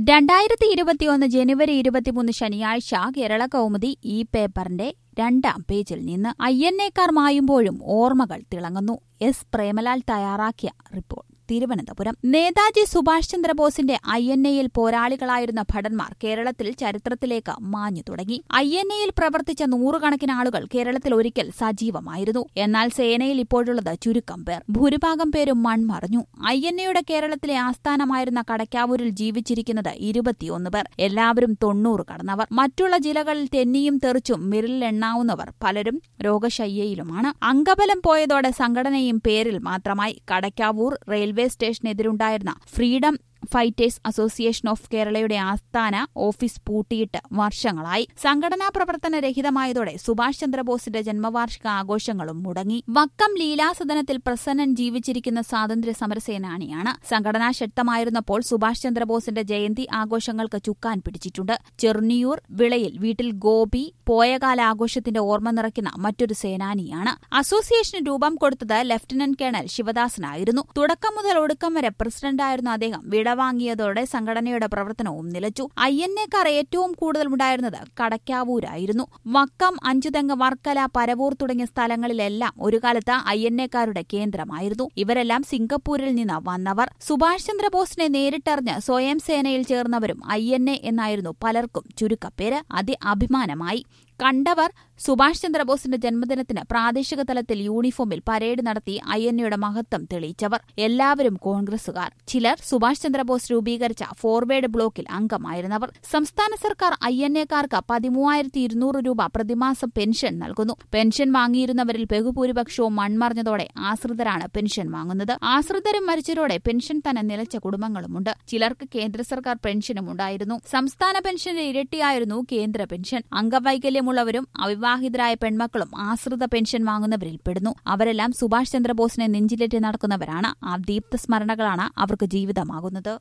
രണ്ടായിരത്തി ഇരുപത്തിയൊന്ന് ജനുവരി ഇരുപത്തിമൂന്ന് ശനിയാഴ്ച കേരള കൗമുദി ഈ പേപ്പറിന്റെ രണ്ടാം പേജിൽ നിന്ന് ഐ എൻ എക്കാർ മായുമ്പോഴും ഓർമ്മകൾ തിളങ്ങുന്നു എസ് പ്രേമലാൽ തയ്യാറാക്കിയ റിപ്പോർട്ട് തിരുവനന്തപുരം നേതാജി സുഭാഷ് ചന്ദ്രബോസിന്റെ ഐ എൻ എയിൽ പോരാളികളായിരുന്ന ഭടന്മാർ കേരളത്തിൽ ചരിത്രത്തിലേക്ക് മാഞ്ഞു തുടങ്ങി ഐ എൻ എയിൽ പ്രവർത്തിച്ച നൂറുകണക്കിന് ആളുകൾ കേരളത്തിൽ ഒരിക്കൽ സജീവമായിരുന്നു എന്നാൽ സേനയിൽ ഇപ്പോഴുള്ളത് ചുരുക്കം പേർ ഭൂരിഭാഗം പേരും മൺമറഞ്ഞു ഐ എൻ എയുടെ കേരളത്തിലെ ആസ്ഥാനമായിരുന്ന കടക്കാവൂരിൽ ജീവിച്ചിരിക്കുന്നത് ഇരുപത്തിയൊന്ന് പേർ എല്ലാവരും തൊണ്ണൂറ് കടന്നവർ മറ്റുള്ള ജില്ലകളിൽ തെന്നിയും തെറിച്ചും വിരലിലെണ്ണാവുന്നവർ പലരും രോഗശയ്യയിലുമാണ് അംഗബലം പോയതോടെ സംഘടനയും പേരിൽ മാത്രമായി കടക്കാവൂർ റെയിൽവേ സ്റ്റേഷനെതിരുണ്ടായിരുന്ന ഫ്രീഡം ഫൈറ്റേഴ്സ് അസോസിയേഷൻ ഓഫ് കേരളയുടെ ആസ്ഥാന ഓഫീസ് പൂട്ടിയിട്ട് വർഷങ്ങളായി സംഘടനാ പ്രവർത്തന രഹിതമായതോടെ സുഭാഷ് ചന്ദ്രബോസിന്റെ ജന്മവാർഷിക ആഘോഷങ്ങളും മുടങ്ങി വക്കം ലീലാസദനത്തിൽ പ്രസന്നൻ ജീവിച്ചിരിക്കുന്ന സ്വാതന്ത്ര്യ സമരസേനാനിയാണ് സംഘടന ശക്തമായിരുന്നപ്പോൾ സുഭാഷ് ചന്ദ്രബോസിന്റെ ജയന്തി ആഘോഷങ്ങൾക്ക് ചുക്കാൻ പിടിച്ചിട്ടുണ്ട് ചെറുനിയൂർ വിളയിൽ വീട്ടിൽ ഗോപി പോയകാല ആഘോഷത്തിന്റെ ഓർമ്മ നിറയ്ക്കുന്ന മറ്റൊരു സേനാനിയാണ് അസോസിയേഷന് രൂപം കൊടുത്തത് ലഫ്റ്റനന്റ് കേണൽ ശിവദാസനായിരുന്നു തുടക്കം മുതൽ ഒടുക്കം വരെ പ്രസിഡന്റായിരുന്ന അദ്ദേഹം വിടവാങ്ങിയതോടെ സംഘടനയുടെ പ്രവർത്തനവും നിലച്ചു ഐ എൻ എക്കാർ ഏറ്റവും കൂടുതൽ ഉണ്ടായിരുന്നത് കടക്കാവൂരായിരുന്നു വക്കം അഞ്ചുതെങ്ങ് വർക്കല പരവൂർ തുടങ്ങിയ സ്ഥലങ്ങളിലെല്ലാം ഒരു കാലത്ത് ഐ എൻ എക്കാരുടെ കേന്ദ്രമായിരുന്നു ഇവരെല്ലാം സിംഗപ്പൂരിൽ നിന്ന് വന്നവർ സുഭാഷ് ചന്ദ്രബോസിനെ നേരിട്ടറിഞ്ഞ് സ്വയം സേനയിൽ ചേർന്നവരും ഐ എൻ എ എന്നായിരുന്നു പലർക്കും ചുരുക്കപ്പേര് അതി അഭിമാനമായി കണ്ടവർ സുഭാഷ് ചന്ദ്രബോസിന്റെ ജന്മദിനത്തിന് പ്രാദേശിക തലത്തിൽ യൂണിഫോമിൽ പരേഡ് നടത്തി ഐ എൻ എയുടെ മഹത്വം തെളിയിച്ചവർ എല്ലാവരും കോൺഗ്രസുകാർ ചിലർ സുഭാഷ് ചന്ദ്രബോസ് രൂപീകരിച്ച ഫോർവേഡ് ബ്ലോക്കിൽ അംഗമായിരുന്നവർ സംസ്ഥാന സർക്കാർ ഐ എൻ എക്കാർക്ക് പതിമൂവായിരത്തി ഇരുന്നൂറ് രൂപ പ്രതിമാസം പെൻഷൻ നൽകുന്നു പെൻഷൻ വാങ്ങിയിരുന്നവരിൽ ബഹുഭൂരിപക്ഷവും മൺമറിഞ്ഞതോടെ ആശ്രിതരാണ് പെൻഷൻ വാങ്ങുന്നത് ആശ്രിതരും മരിച്ചതോടെ പെൻഷൻ തന്നെ നിലച്ച കുടുംബങ്ങളുമുണ്ട് ചിലർക്ക് കേന്ദ്ര സർക്കാർ പെൻഷനും ഉണ്ടായിരുന്നു സംസ്ഥാന പെൻഷന്റെ ഇരട്ടിയായിരുന്നു കേന്ദ്ര പെൻഷൻ അംഗവൈകല്യമുള്ളവരും അവിവാഹിതരായ പെൺമക്കളും ആശ്രിത പെൻഷൻ വാങ്ങുന്നവരിൽ പെടുന്നു അവരെല്ലാം സുഭാഷ് ചന്ദ്രബോസിനെ നെഞ്ചിലേറ്റി നടക്കുന്നവരാണ് ആ ദീപ്ത സ്മരണകളാണ് അവർക്ക് ജീവിതമാകുന്നത്